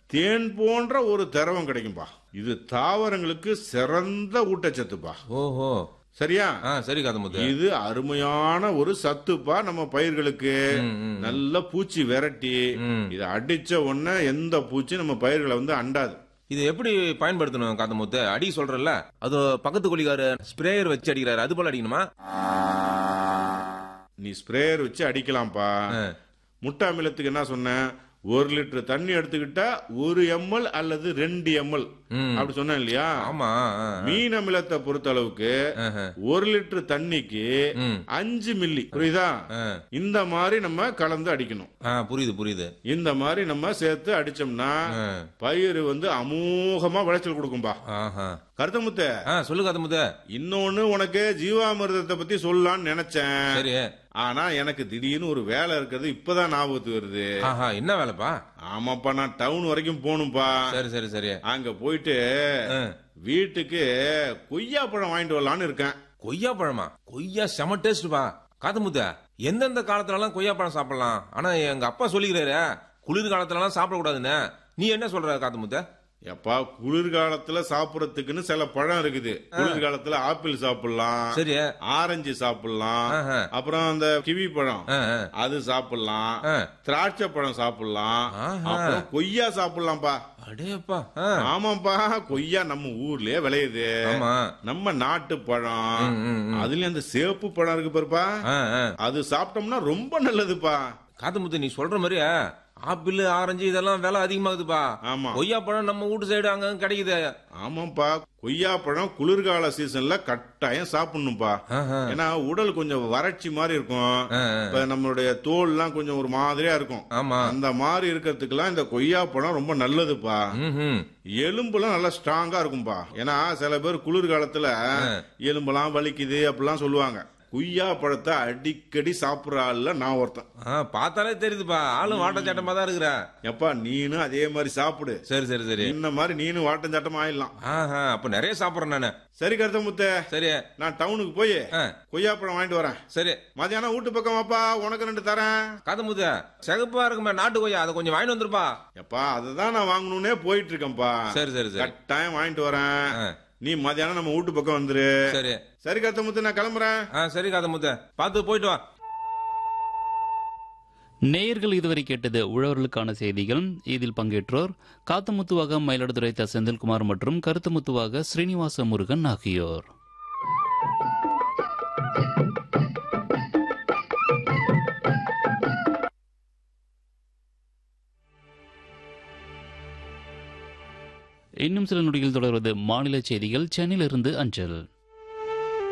தேன் போன்ற ஒரு திரவம் கிடைக்கும்பா இது தாவரங்களுக்கு சிறந்த ஊட்டச்சத்துப்பா ஓஹோ சரியா ஆ சரி காத்தமுத்து இது அருமையான ஒரு சத்துப்பா நம்ம பயிர்களுக்கு ம், ம். நல்ல பூச்சி விரட்டி ம். இதை அடிச்ச உடனே எந்த பூச்சி நம்ம பயிர்களை வந்து அண்டாது இது எப்படி பயன்படுத்தணும் காத்தமுத்து அடி சொல்றல அது பக்கத்து கொலிக்காரு ஸ்ப்ரேயர் வச்சு அடிக்கிறாரு அது போல அடிக்கணுமா நீ ஸ்ப்ரேயர் வச்சு அடிக்கலாம்ப்பா ஆ. முட்டை அமிலத்துக்கு என்ன சொன்னேன் ஒரு லிட்டர் தண்ணி எடுத்துக்கிட்டா ஒரு எம்எல் அல்லது ரெண்டு எம்எல் ம். அப்படி சொன்னேன் இல்லையா ஆமா ஆ, ஆ. மீன் அமிலத்தை பொறுத்த அளவுக்கு ஆஹா. ஒரு லிட்டர் தண்ணிக்கு ம். அஞ்சு மில்லி புரியுதா ஆ. இந்த மாதிரி நம்ம கலந்து அடிக்கணும் ஆ புரியுது புரியுது இந்த மாதிரி நம்ம சேர்த்து அடிச்சோம்னா ஆ. பயிர் வந்து அமோகமா விளைச்சல் கொடுக்கும்பா ஆஹா கருத்தமுத்த ஆ சொல்லு காத்தமுத்து இன்னொன்னு உனக்கு ஜீவாமிர்தத்தை பத்தி சொல்லலாம்னு நினைச்சேன் சரி ஆனா எனக்கு திடீர்னு ஒரு வேலை இருக்கிறது இப்பதான் ஞாபகத்துக்கு வருது ஆஹா என்ன வேலைப்பா ஆமாப்பா நான் டவுன் வரைக்கும் போகணும்பா சரி சரி சரி அங்க போயிட்டு ஆ. வீட்டுக்கு கொய்யா பழம் வாங்கிட்டு வரலான்னு இருக்கேன் கொய்யா பழமா கொய்யா செம டேஸ்ட்பா காத்தமுத்த எந்தெந்த காலத்துலலாம் கொய்யா பழம் சாப்பிடலாம் ஆனா எங்க அப்பா சொல்லிக்கிறாரு குளிர் காலத்துலலாம் சாப்பிடக்கூடாதுன்னு நீ என்ன சொல்ற காத்தமுத்த எப்பா குளிர்காலத்துல சாப்பிடறதுக்குன்னு சில பழம் இருக்குது குளிர்காலத்துல ஆப்பிள் சாப்பிடலாம் சரி ஆரஞ்சு சாப்பிடலாம் ஆஹா. அப்புறம் அந்த கிவி பழம் ஆ, ஆ. அது சாப்பிடலாம் ஆ. திராட்சை பழம் சாப்பிடலாம் ஆஹா. அப்புறம் கொய்யா சாப்பிடலாம்ப்பா அடேப்பா ஆ. ஆமாப்பா கொய்யா நம்ம ஊர்லயே விளையுது ஆமா நம்ம நாட்டு பழம் ம், ம், ம். அதுல அந்த சேப்பு பழம் இருக்கு பாருப்பா ஆ, ஆ. அது சாப்பிட்டோம்னா ரொம்ப நல்லதுப்பா காத்தமுத்து நீ சொல்ற மாதிரி ஆப்பிள் ஆரஞ்சு இதெல்லாம் விலை அதிகமாகுதுப்பா ஆமா கொய்யா பழம் நம்ம வீட்டு சைடு அங்க கிடைக்குது ஆமாப்பா கொய்யா பழம் குளிர்கால சீசன்ல கட்டாயம் சாப்பிடணும்ப்பா ஆஹா. ஏன்னா உடல் கொஞ்சம் வறட்சி மாதிரி இருக்கும் ஆ, ஆ. இப்ப நம்மளுடைய தோல்லாம் கொஞ்சம் ஒரு மாதிரியா இருக்கும் ஆமா அந்த மாதிரி இருக்கிறதுக்கெல்லாம் இந்த கொய்யா பழம் ரொம்ப நல்லதுப்பா ம்ஹும். எலும்புலாம் நல்லா ஸ்ட்ராங்கா இருக்கும்பா ஏன்னா சில பேர் குளிர்காலத்துல எலும்பெல்லாம் வலிக்குது அப்படிலாம் சொல்லுவாங்க கொய்யா பழத்தை அடிக்கடி சாப்பிடுற ஆள்ல நான் ஒருத்தன் ஆ, பார்த்தாலே தெரியுதுப்பா ஆளும் வாட்ட சட்டமா தான் இருக்கிற எப்பா நீனும் அதே மாதிரி சாப்பிடு சரி சரி சரி இந்த மாதிரி நீனும் வாட்டம் சட்டம் ஆயிடலாம் ஆஹா அப்ப நிறைய சாப்பிடுறேன் நானு சரி கருத்த முத்த சரி நான் டவுனுக்கு போய் ஆ, கொய்யா பழம் வாங்கிட்டு வரேன் சரி மதியானம் வீட்டு பக்கம் வாப்பா உனக்கு ரெண்டு தரேன் காதமுத்த சிகப்பா இருக்குமே நாட்டு கொய்யா அதை கொஞ்சம் வாங்கிட்டு வந்துருப்பா எப்பா அதுதான் நான் வாங்கணும்னே போயிட்டு இருக்கேன்ப்பா சரி சரி சரி கட்டாயம் வாங்கிட்டு வரேன் ஆ, நீ மதியானம் நம்ம வீட்டு பக்கம் வந்துரு சரி சரி கருத்த முத்து நான் கிளம்புறேன் ஆ சரி காதமுத்த பார்த்து போயிட்டு வா நேயர்கள் இதுவரை கேட்டது உழவர்களுக்கான செய்திகள் இதில் பங்கேற்றோர் காத்தமுத்துவாக மயிலாடுதுறை த செந்தில்குமார் மற்றும் கருத்துமுத்துவாக ஸ்ரீனிவாச முருகன் ஆகியோர் இன்னும் சில நொடிகள் தொடர்வது மாநில செய்திகள் சென்னையிலிருந்து அஞ்சல்